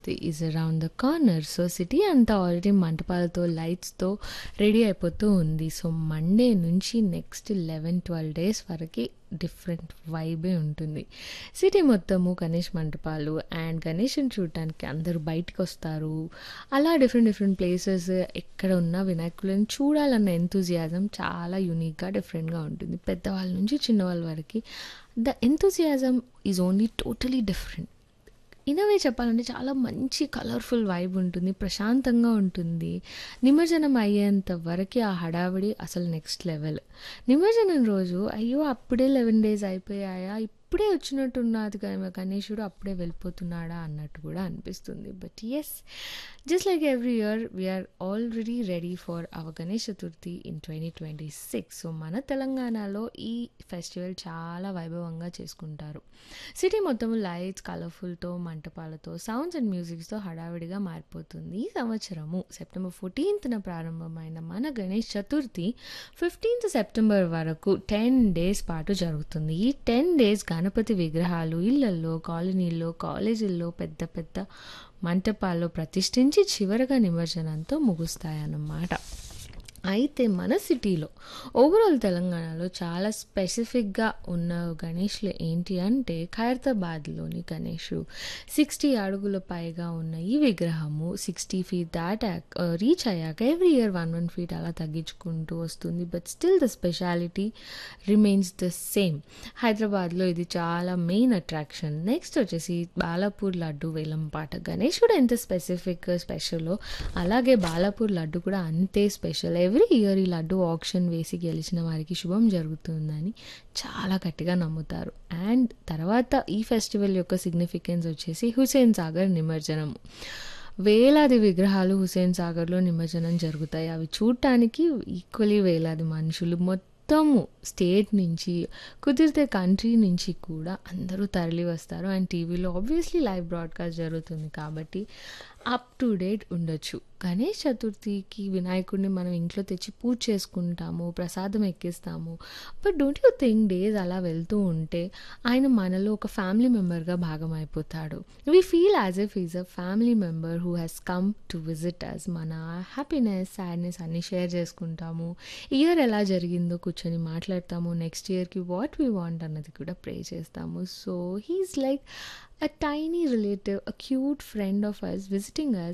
Is around the corner so city అంతా already మంటపాలతో లైట్స్తో రెడీ అయిపోతూ ఉంది సో మండే నుంచి నెక్స్ట్ లెవెన్ ట్వెల్వ్ డేస్ వరకు డిఫరెంట్ వైబే ఉంటుంది సిటీ మొత్తము గణేష్ మంటపాలు అండ్ గణేష్ని చూడటానికి అందరూ బయటకు వస్తారు అలా డిఫరెంట్ డిఫరెంట్ ప్లేసెస్ ఎక్కడ ఉన్న వినాయకులను చూడాలన్న ఎంతూజియాజం చాలా యూనిక్గా డిఫరెంట్గా ఉంటుంది పెద్దవాళ్ళ నుంచి చిన్నవాళ్ళ వరకు the enthusiasm is only totally different anyway చెప్పాలంటే చాలా మంచి కలర్ఫుల్ వైబ్ ఉంటుంది ప్రశాంతంగా ఉంటుంది నిమజ్జనం అయ్యేంత వరకు ఆ హడావిడి అసలు నెక్స్ట్ లెవెల్ నిమజ్జనం రోజు అయ్యో అప్పుడే లెవెన్ డేస్ అయిపోయాయా ఇప్పుడే వచ్చినట్టున్నది కదా గణేశుడు అప్పుడే వెళ్ళిపోతున్నాడా అన్నట్టు కూడా అనిపిస్తుంది but as just like every year we're already ready for our Ganesh Chaturthi in twenty twenty six so మన తెలంగాణలో ఈ ఫెస్టివల్ చాలా వైభవంగా చేసుకుంటారు సిటీ మొత్తం లైట్స్ కలర్ఫుల్తో మంటపాలతో సౌండ్స్ అండ్ మ్యూజిక్స్తో హడావిడిగా మారిపోతుంది ఈ సంవత్సరము సెప్టెంబర్ ఫోర్టీన్త్న ప్రారంభమైన మన గణేష్ చతుర్థి ఫిఫ్టీన్త్ సెప్టెంబర్ వరకు టెన్ డేస్ పాటు జరుగుతుంది ఈ టెన్ డేస్ గణపతి విగ్రహాలు ఇళ్లల్లో కాలనీల్లో కాలేజీల్లో పెద్ద పెద్ద మంటపాల్లో ప్రతిష్ఠించి చివరగా నిమజ్జనంతో ముగుస్తాయన్నమాట అయితే మన సిటీలో ఓవరాల్ తెలంగాణలో చాలా స్పెసిఫిక్గా ఉన్న గణేష్లు ఏంటి అంటే ఖైరతాబాద్లోని గణేషుడు సిక్స్టీ అడుగుల పైగా ఉన్న ఈ విగ్రహము సిక్స్టీ ఫీట్ దాటాక రీచ్ అయ్యాక every year one one feet అలా తగ్గించుకుంటూ వస్తుంది but still the speciality remains the same హైదరాబాద్లో ఇది చాలా మెయిన్ అట్రాక్షన్ నెక్స్ట్ వచ్చేసి బాలాపూర్ లడ్డు వేలంపాట గణేషుడు ఎంత స్పెసిఫిక్ స్పెషలో అలాగే బాలాపూర్ లడ్డు కూడా అంతే స్పెషల్ ఎవ్రీ ఇయర్ ఈ లడ్డు ఆప్షన్ వేసి గెలిచిన వారికి శుభం జరుగుతుందని చాలా గట్టిగా నమ్ముతారు అండ్ తర్వాత ఈ ఫెస్టివల్ యొక్క సిగ్నిఫికెన్స్ వచ్చేసి హుసేన్ సాగర్ నిమజ్జనము వేలాది విగ్రహాలు హుసేన్ సాగర్లో నిమజ్జనం జరుగుతాయి అవి చూడటానికి ఈక్వలీ వేలాది మనుషులు మొత్తము స్టేట్ నుంచి కుదిరితే కంట్రీ నుంచి కూడా అందరూ తరలి వస్తారు అండ్ టీవీలో ఆబ్వియస్లీ లైవ్ బ్రాడ్కాస్ట్ జరుగుతుంది కాబట్టి అప్ టు డేట్ ఉండొచ్చు గణేష్ చతుర్థికి వినాయకుడిని మనం ఇంట్లో తెచ్చి పూజ చేసుకుంటాము ప్రసాదం ఎక్కిస్తాము but don't you think days అలా వెళ్తూ ఉంటే ఆయన మనలో ఒక ఫ్యామిలీ మెంబర్గా భాగం అయిపోతాడు we feel as if is a family member who has come to visit us మన హ్యాపీనెస్ సాడ్నెస్ అన్నీ షేర్ చేసుకుంటాము ఇయర్ ఎలా జరిగిందో కూర్చొని మాట్లాడతాము నెక్స్ట్ ఇయర్కి వాట్ వీ వాంట్ అన్నది కూడా ప్రే చేస్తాము so he's like a tiny relative, a cute friend of us visiting us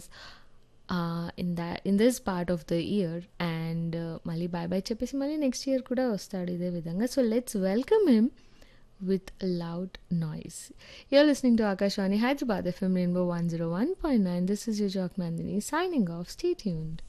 uh, in that in this part of the year and uh, మళ్ళీ బాయ్ బాయ్ చెప్పేసి మళ్ళీ next year కూడా వస్తాడు ఇదే విధంగా so let's welcome him with loud noise you're listening to Akashvani Hyderabad FM Rainbow one zero one point nine this is your జాక్ Nandini signing off stay tuned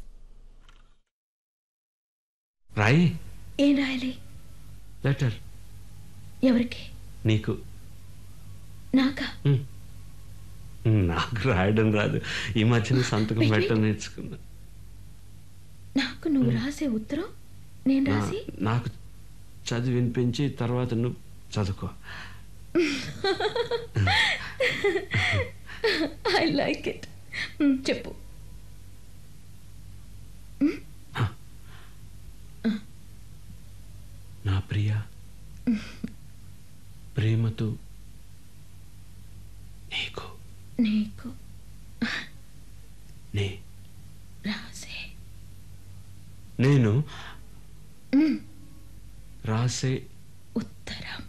రాయి ఏం రాయాలి లెటర్ ఎవరికి నీకు నాకా ఉమ్. నాకు రాయడం రాదు ఈ మధ్యన సంతకం Wait, పెట్టడం wait. నేర్చుకున్నా నాకు నువ్వు రాసే ఉత్తరం నేను నా- రాసి నాకు చదివి వినిపించి తర్వాత నువ్వు చదువుకో ఐ లైక్ ఇట్ చెప్పు నా ప్రియ ప్రేమతో నీకు నీకు నే రాసే నేను రాసే ఉత్తరం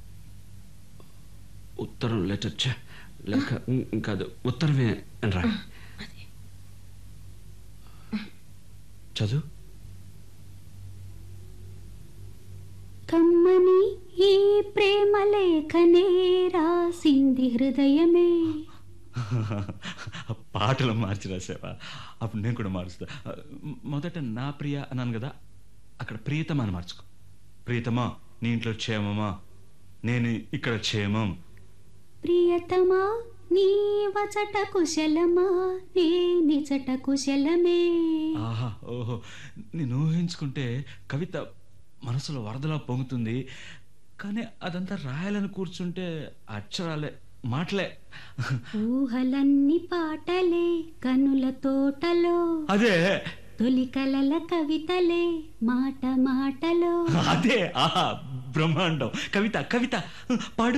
ఉత్తరం లెటర్ ఛ, లేక ఉమ్, కాదు ఉత్తరమే అని రా అదే చదువు కమ్మని ఈ ప్రేమ లేఖనే రాసింది హృదయమే పాటలు మార్చి రాసావా అప్పుడు నేను కూడా మారుస్తా మొదట నా ప్రియ అన్నాను కదా అక్కడ ప్రియతమా అని మార్చుకో ప్రియతమా నీ ఇంట్లో క్షేమమా నేను ఇక్కడ క్షేమం ప్రియతమా నీ వచట కుశలమా నే నిజట కుశలమే ఆహా ఓహో నేను ఊహించుకుంటే కవిత మనసులో వరదలా పొంగుతుంది కానీ అదంతా రాయాలని కూర్చుంటే అక్షరాలే మాటలే ఊహలన్నీ పాటలే కనుల తోటలో అదే తొలి కలల కవితలే మాట మాటలో అదే ఆహా బ్రహ్మాండం కవిత కవిత పాడు